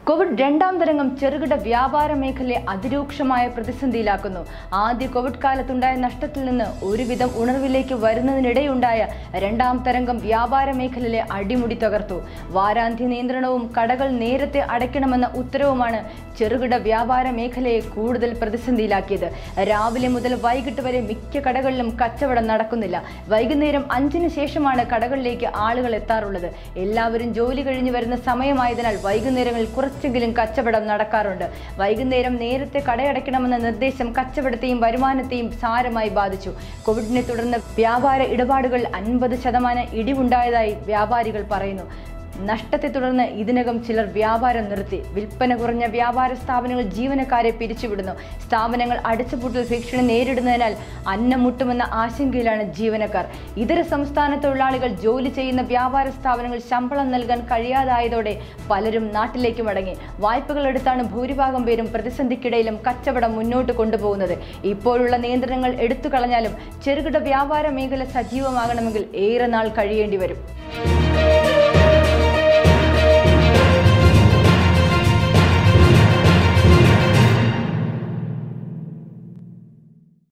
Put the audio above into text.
Covid രണ്ടാം തരംഗം ചെറുകിട വ്യാപാര മേഖലയെ അതിരൂക്ഷമായ പ്രതിസന്ധിയിലാക്കുന്നു ആദ്യ കോവിഡ് കാലത്തുണ്ടായ നഷ്ടത്തിൽ നിന്ന് ഒരുവിധം ഉണർവിലേക്ക് വരുന്നതിനിടെയുണ്ടായ രണ്ടാം തരംഗം വ്യാപാര മേഖലയിലെ അടിമുടി തകർത്തു വാരാന്ത്യ നിയന്ത്രണവും കടകൾ നേരത്തെ അടയ്ക്കണമെന്ന ഉത്തരവുമാണ് ചെറുകിട വ്യാപാര മേഖലയെ കൂടുതൽ പ്രതിസന്ധിയിലാക്കിയത് രാവിലെ മുതൽ വൈകിട്ട് വരെ മിക്ക കടകളിലും കച്ചവടം നടക്കുന്നില്ല വൈകുന്നേരം അഞ്ചിന് ശേഷമാണ് കടകളിലേക്ക് ആളുകൾ എത്താറുള്ളത് എല്ലാവരും ജോലി കഴിഞ്ഞു വരുന്ന സമയമായതിനാൽ വൈകുന്നേരങ്ങളിൽ കുറച്ചെങ്കിലും കച്ചവടം നടക്കാറുണ്ട് വൈകുന്നേരം നേരത്തെ കടയടയ്ക്കണമെന്ന നിർദ്ദേശം കച്ചവടത്തെയും വരുമാനത്തെയും സാരമായി ബാധിച്ചു കോവിഡിനെ തുടർന്ന് വ്യാപാര ഇടപാടുകൾ അൻപത് ശതമാനം ഇടിവുണ്ടായതായി വ്യാപാരികൾ പറയുന്നു നഷ്ടത്തെ തുടർന്ന് ഇതിനകം ചിലർ വ്യാപാരം നിർത്തി വിൽപ്പന കുറഞ്ഞ വ്യാപാര സ്ഥാപനങ്ങൾ ജീവനക്കാരെ പിരിച്ചുവിടുന്നു സ്ഥാപനങ്ങൾ അടച്ചുപൂട്ടൽ ഭീഷണി നേരിടുന്നതിനാൽ അന്നം മുട്ടുമെന്ന ആശങ്കയിലാണ് ജീവനക്കാർ ഇതര സംസ്ഥാന തൊഴിലാളികൾ ജോലി ചെയ്യുന്ന വ്യാപാര സ്ഥാപനങ്ങൾ ശമ്പളം നൽകാൻ കഴിയാതായതോടെ പലരും നാട്ടിലേക്ക് മടങ്ങി വായ്പകൾ എടുത്താണ് ഭൂരിഭാഗം പേരും പ്രതിസന്ധിക്കിടയിലും കച്ചവടം മുന്നോട്ട് കൊണ്ടുപോകുന്നത് ഇപ്പോഴുള്ള നിയന്ത്രണങ്ങൾ എടുത്തു കളഞ്ഞാലും ചെറുകിട വ്യാപാര മേഖല സജീവമാകണമെങ്കിൽ ഏറെ നാൾ കഴിയേണ്ടി വരും